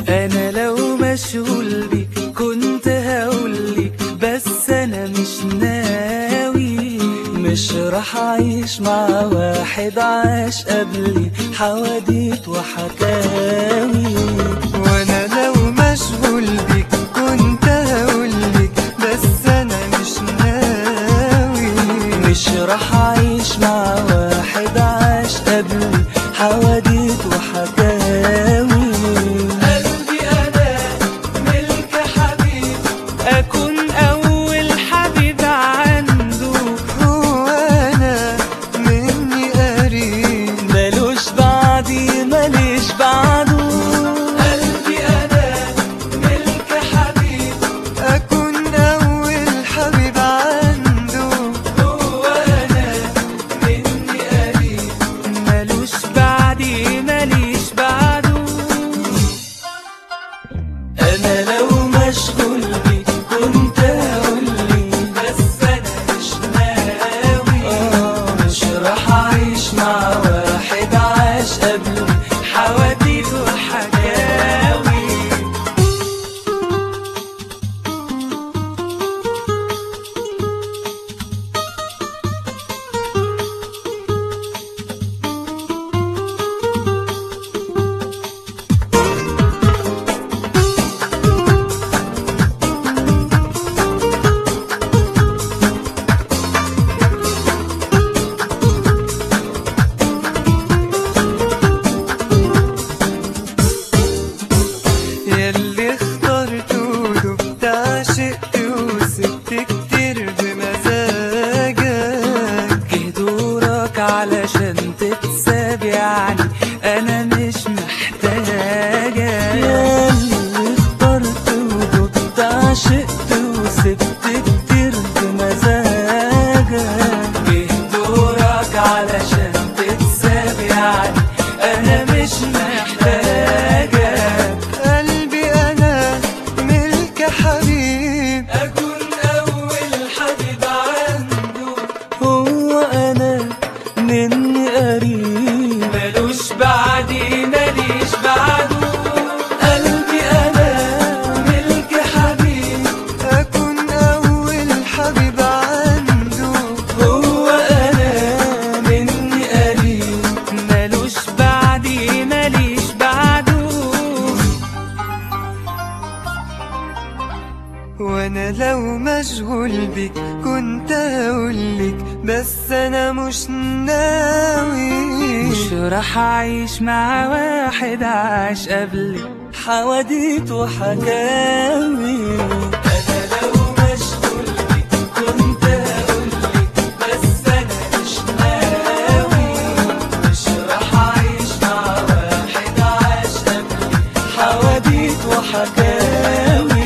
انا لو مشغول بيك كنت هقولك بس انا مش ناوي مش راح اعيش مع واحد عاش قبلي حواديت وحكاوي وانا لو مشغول بيك كنت هقولك بس انا مش ناوي مش راح اعيش مع واحد عاش قبلي حواديت وحكاوي قلبي انا ملك حبيب اكون اول حبيب عنده هو انا مني قريب ملوش بعدي ماليش بعده قلبي انا ملك حبيب اكون اول حبيب عنده هو انا مني قريب ملوش بعدي ماليش بعده انا لو مشغول بيك كنت هقولي بس انا مش ناوي مش راح اعيش مع واحد عاش قبلي حواديت وحكاوي ياللي اخترته دبت عشقت وسبت كتير بمزاجك جه دورك علشان تكسب يعني انا مش محتاجة ياللي اخترت ودقت عشقت وسبت كتير بمزاجك جه دورك علشان تكسب يعني انا مش محتاجة قلبي انا ملك حبيب أكون أول حبيب عنده هو أنا مني قريب ملوش بعدي ماليش بعده قلبي أنا ملك حبيب اكون اول حبيب عنده هو أنا مني قريب ملوش بعدي ماليش بعده وانا لو مشغول بيك كنت هقولك بس انا مش ناوي مش راح اعيش مع واحد عاش قبلي حواديت وحكاوي انا لو مشغول بيك كنت هقولك بس انا مش ناوي مش راح اعيش مع واحد عاش قبلي حواديت وحكاوي